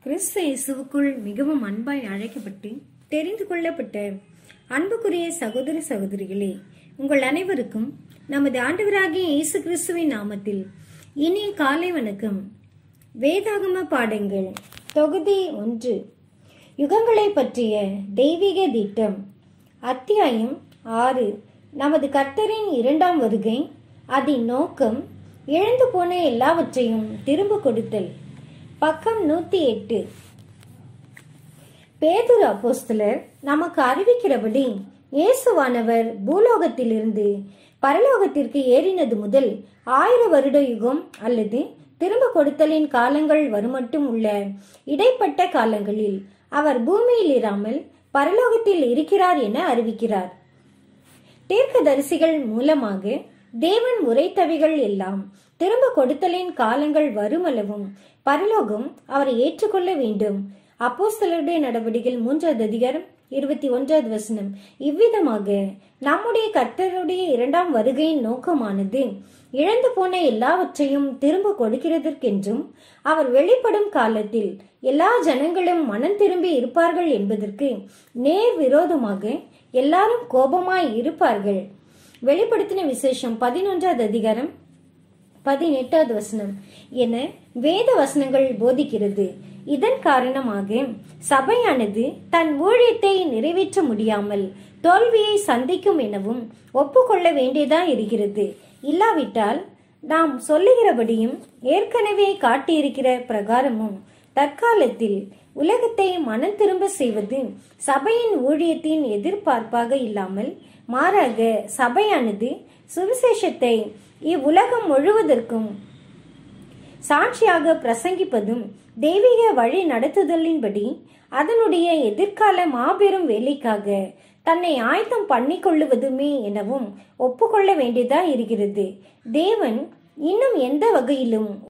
கிறிஸ்து இயேசுவுக்குள் மிகவும் அன்பாய் அழைக்கப்பட்டு தெரிந்து கொள்ளப்பட்ட அன்புக்குரிய சகோதர சகோதரிகளே உங்கள் அனைவருக்கும் நமது ஆண்டவராகிய இயேசு கிறிஸ்துவின் நாமத்தில் இனிய காலை வணக்கம் வேதாகம பாடங்கள் தொகுதி ஒன்று யுகங்களை பற்றிய தெய்வீக திட்டம் அத்தியாயம் ஆறு நமது கர்த்தரின் இரண்டாம் வருகை அதன் நோக்கம் இழந்து போன எல்லாவற்றையும் திரும்ப கொடுத்தல் பக்கம் நூத்தி எட்டு பேதுரு அப்போஸ்தலர் நமக்கு அறிவிக்கிறபடி இயேசுவானவர் பூலோகத்திலிருந்து பரலோகத்திற்கு ஏறினது முதல் ஆயிர வருட யுகம் அல்லது திரும்ப கொடுத்தலின் காலங்கள் வருமட்டும் உள்ள இடைப்பட்ட காலங்களில் அவர் பூமியில் இராமல் பரலோகத்தில் இருக்கிறார் என அறிவிக்கிறார் தீர்க்கதரிசிகள் மூலமாக தேவன் உரைத்தவைகள் எல்லாம் திரும்ப கொடுத்தலின் காலங்கள் வருமளவும் பரலோகம் அவரை ஏற்றுக்கொள்ள வேண்டும் அப்போஸ்தலருடைய நடவடிக்கைகள் மூன்றாவது அதிகாரம் இருபத்தி ஒன்றாவது வசனம் இவ்விதமாக நம்முடைய கர்த்தருடைய இரண்டாம் வருகையின் நோக்கமானது இழந்து போன எல்லாவற்றையும் திரும்ப கொடுக்கிறதற்கென்றும் அவர் வெளிப்படும் காலத்தில் எல்லா ஜனங்களும் மனம் திரும்பி இருப்பார்கள் என்பதற்கு நேர் விரோதமாக எல்லாரும் கோபமாய் இருப்பார்கள் வெளிப்படுத்தின விசேஷம் பதினொன்றாவது அதிகாரம் பதினெட்டாவது வசனம் என வேத வசனங்கள் போதிக்கிறது இதன் காரணமாக சபையானது தன் ஊழியத்தை நிறைவேற்ற முடியாமல் தோல்வியை சந்திக்கும் எனவும் ஒப்புக்கொள்ள வேண்டியதா இருக்கிறது இல்லாவிட்டால் நாம் சொல்லுகிறபடியும் ஏற்கனவே காட்டியிருக்கிற பிரகாரமும் தற்காலத்தில் உலகத்தை மனம் திரும்ப செய்வது சபையின் ஊழியத்தின் எதிர்பார்ப்பாக இல்லாமல் மாறாக சபையானது சுவிசேஷத்தை இவ்வுலகம் முழுவதற்கும் சாட்சியாக பிரசங்கிப்பதும் தெய்வீக வழி நடத்துதலின்படி அதனுடைய எதிர்கால மாபெரும் வேலைக்காக தன்னை ஆயத்தம் பண்ணிக்கொள்ளுவதுமே எனவும் ஒப்புக்கொள்ள வேண்டியதா இருக்கிறது தேவன் இன்னும் எந்த வகையிலும்